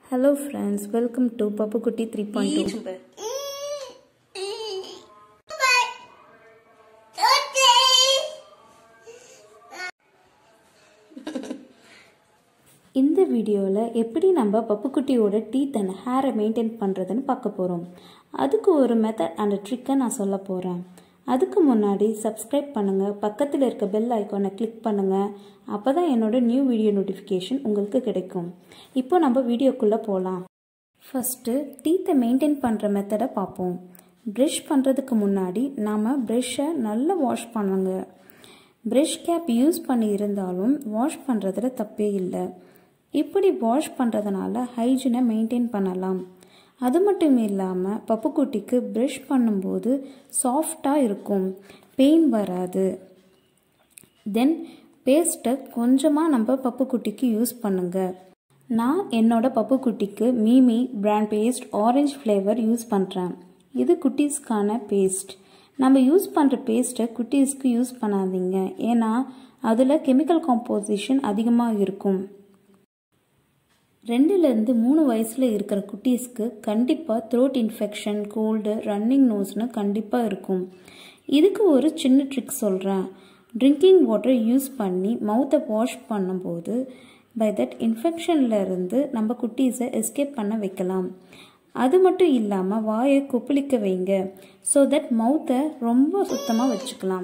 hello friends welcome to பப்புக்குட்டி three point two இந்த வீடியோவில் எப்படி நம்ம பப்புக்குட்டியோட டீத் அண்ட் ஹேரை மெயின்டைன் பண்ணுறதுன்னு பார்க்க போகிறோம் அதுக்கு ஒரு மெத்தட் அண்ட் ட்ரிக்கை நான் சொல்ல போகிறேன் அதுக்கு முன்னாடி சப்ஸ்கிரைப் பண்ணுங்கள் பக்கத்தில் இருக்க பெல் ஐக்கானை கிளிக் பண்ணுங்கள் அப்போ தான் என்னோட நியூ வீடியோ நோட்டிஃபிகேஷன் உங்களுக்கு கிடைக்கும் இப்போ நம்ம வீடியோக்குள்ளே போகலாம் ஃபஸ்ட்டு டீத்தை மெயின்டைன் பண்ணுற மெத்தடை பார்ப்போம் ப்ரஷ் பண்ணுறதுக்கு முன்னாடி நாம் ப்ரெஷ்ஷை நல்லா வாஷ் பண்ணுங்க ப்ரஷ் கேப் யூஸ் பண்ணி இருந்தாலும் வாஷ் பண்ணுறதுல தப்பே இல்லை இப்படி வாஷ் பண்ணுறதுனால ஹைஜீனை மெயின்டைன் பண்ணலாம் அது மட்டும் இல்லாமல் பப்புக்குட்டிக்கு ப்ரஷ் பண்ணும்போது சாஃப்டாக இருக்கும் பெயின் வராது தென் பேஸ்ட்டை கொஞ்சமாக நம்ம பப்புக்குட்டிக்கு யூஸ் பண்ணுங்க நான் என்னோட பப்புக்குட்டிக்கு Mimi brand paste orange flavour use பண்ணுறேன் இது குட்டீஸ்க்கான பேஸ்ட் நம்ம யூஸ் பண்ணுற பேஸ்ட்டை குட்டீஸ்க்கு யூஸ் பண்ணாதீங்க ஏன்னா அதில் கெமிக்கல் காம்போசிஷன் அதிகமாக இருக்கும் ரெண்டுலேருந்து மூணு வயசில் இருக்கிற குட்டீஸ்க்கு கண்டிப்பாக த்ரோட் இன்ஃபெக்ஷன் கோல்டு ரன்னிங் நோஸ்னு கண்டிப்பாக இருக்கும் இதுக்கு ஒரு சின்ன ட்ரிக் சொல்கிறேன் ட்ரிங்கிங் வாட்டர் யூஸ் பண்ணி மவுத்தை வாஷ் பண்ணும்போது பை தட் இன்ஃபெக்ஷன்லேருந்து நம்ம குட்டீஸை எஸ்கேப் பண்ண வைக்கலாம் அது மட்டும் இல்லாமல் வாயை கொப்பளிக்க வைங்க ஸோ தட் மவுத்தை ரொம்ப சுத்தமாக வச்சுக்கலாம்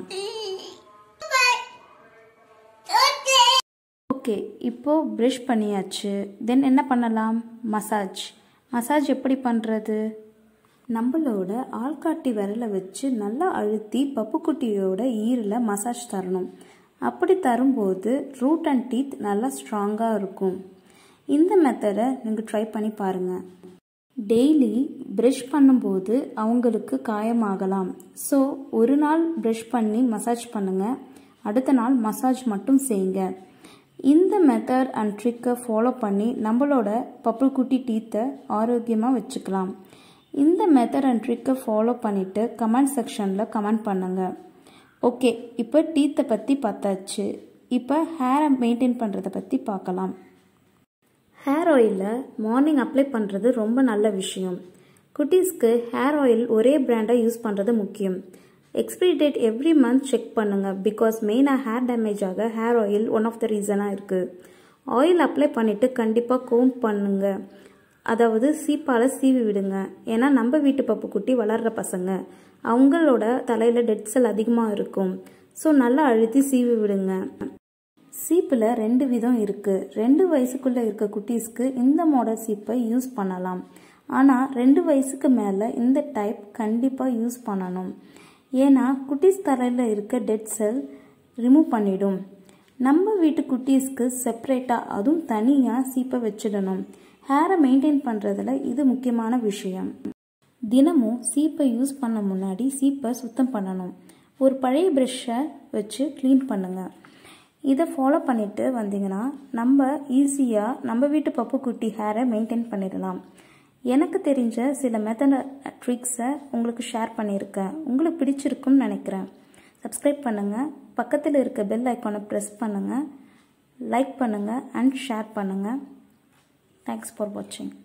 ஓகே இப்போது ப்ரஷ் பண்ணியாச்சு தென் என்ன பண்ணலாம் மசாஜ் மசாஜ் எப்படி பண்ணுறது நம்மளோட ஆள்காட்டி விரலை வச்சு நல்லா அழுத்தி பப்புக்குட்டியோட ஈரில் மசாஜ் தரணும் அப்படி தரும்போது ரூட் அண்ட் டீத் நல்லா ஸ்ட்ராங்காக இருக்கும் இந்த மெத்தடை நீங்கள் ட்ரை பண்ணி பாருங்கள் டெய்லி ப்ரஷ் பண்ணும்போது அவங்களுக்கு காயமாகலாம் ஸோ ஒரு நாள் ப்ரஷ் பண்ணி மசாஜ் பண்ணுங்கள் அடுத்த நாள் மசாஜ் மட்டும் செய்யுங்க இந்த மெத்தட் அண்ட் ட்ரிக்கை ஃபாலோ பண்ணி நம்மளோட பப்புக்குட்டி டீத்தை ஆரோக்கியமாக வச்சுக்கலாம் இந்த மெத்தட் அண்ட் ட்ரிக்கை ஃபாலோ பண்ணிவிட்டு கமெண்ட் செக்ஷனில் கமெண்ட் பண்ணுங்கள் ஓகே இப்போ டீத்தை பற்றி பார்த்தாச்சு இப்போ ஹேரை மெயின்டைன் பண்ணுறதை பற்றி பார்க்கலாம் ஹேர் ஆயிலை மார்னிங் அப்ளை பண்ணுறது ரொம்ப நல்ல விஷயம் குட்டீஸ்க்கு ஹேர் ஆயில் ஒரே பிராண்டை யூஸ் பண்ணுறது முக்கியம் expiry date every month check பண்ணுங்கள் பிகாஸ் மெயினாக ஹேர் டேமேஜ் ஆக hair oil one of the ரீசனாக இருக்குது ஆயில் அப்ளை பண்ணிவிட்டு கண்டிப்பாக கோம் பண்ணுங்க அதாவது சீப்பால் சீவி விடுங்க ஏன்னா நம்ம வீட்டு பப்பு குட்டி வளர்கிற பசங்க அவங்களோட தலையில் டெட் செல் அதிகமாக இருக்கும் ஸோ நல்லா அழுத்தி சீவி விடுங்க சீப்பில் ரெண்டு விதம் இருக்குது ரெண்டு வயசுக்குள்ளே இருக்க குட்டீஸ்க்கு இந்த மாடல் சீப்பை யூஸ் பண்ணலாம் ஆனால் ரெண்டு வயசுக்கு மேலே இந்த டைப் கண்டிப்பாக யூஸ் பண்ணணும் ஏன்னா குட்டீஸ் தலையில் இருக்க டெட் செல் ரிமூவ் பண்ணிடும் நம்ம வீட்டு குட்டீஸ்க்கு செப்ரேட்டாக அதுவும் தனியாக சீப்பை வச்சிடணும் ஹேரை மெயின்டைன் பண்ணுறதுல இது முக்கியமான விஷயம் தினமும் சீப்பை யூஸ் பண்ண முன்னாடி சீப்பை சுத்தம் பண்ணணும் ஒரு பழைய ப்ரெஷ்ஷை வச்சு க்ளீன் பண்ணுங்கள் இதை ஃபாலோ பண்ணிவிட்டு வந்தீங்கன்னா நம்ம ஈஸியாக நம்ம வீட்டு பப்பு குட்டி ஹேரை மெயின்டைன் பண்ணிடலாம் எனக்கு தெரிஞ்ச சில மெத்தட் ட்ரிக்ஸை உங்களுக்கு ஷேர் பண்ணியிருக்கேன் உங்களுக்கு பிடிச்சிருக்குன்னு நினைக்கிறேன் சப்ஸ்கிரைப் பண்ணுங்கள் பக்கத்தில் இருக்க பெல் ஐக்கானை ப்ரெஸ் பண்ணுங்கள் லைக் பண்ணுங்கள் அண்ட் ஷேர் பண்ணுங்கள் தேங்க்ஸ் ஃபார் வாட்சிங்